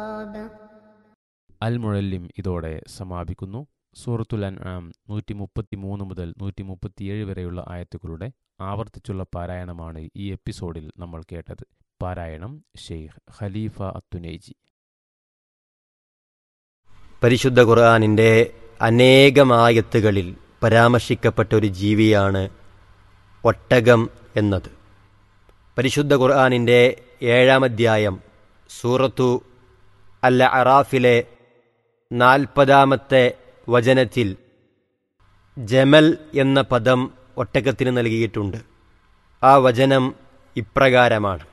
അൽ മുഴല്ലിം ഇതോടെ സമാപിക്കുന്നു സൂറത്തുൽ അൻആം നൂറ്റി മുപ്പത്തി മൂന്ന് മുതൽ നൂറ്റി മുപ്പത്തിയേഴ് വരെയുള്ള ആയത്തുകളുടെ ആവർത്തിച്ചുള്ള പാരായണമാണ് ഈ എപ്പിസോഡിൽ നമ്മൾ കേട്ടത് പാരായണം ഷെയ്ഖ് ഖലീഫ അത്തുനേജി പരിശുദ്ധ ഖുർആാനിൻ്റെ അനേകമായത്തുകളിൽ പരാമർശിക്കപ്പെട്ട ഒരു ജീവിയാണ് ഒട്ടകം എന്നത് പരിശുദ്ധ ഖുർആാനിൻ്റെ ഏഴാം അധ്യായം സൂറത്തു അൽ അറാഫിലെ നാൽപ്പതാമത്തെ വചനത്തിൽ ജമൽ എന്ന പദം ഒട്ടകത്തിന് നൽകിയിട്ടുണ്ട് ആ വചനം ഇപ്രകാരമാണ്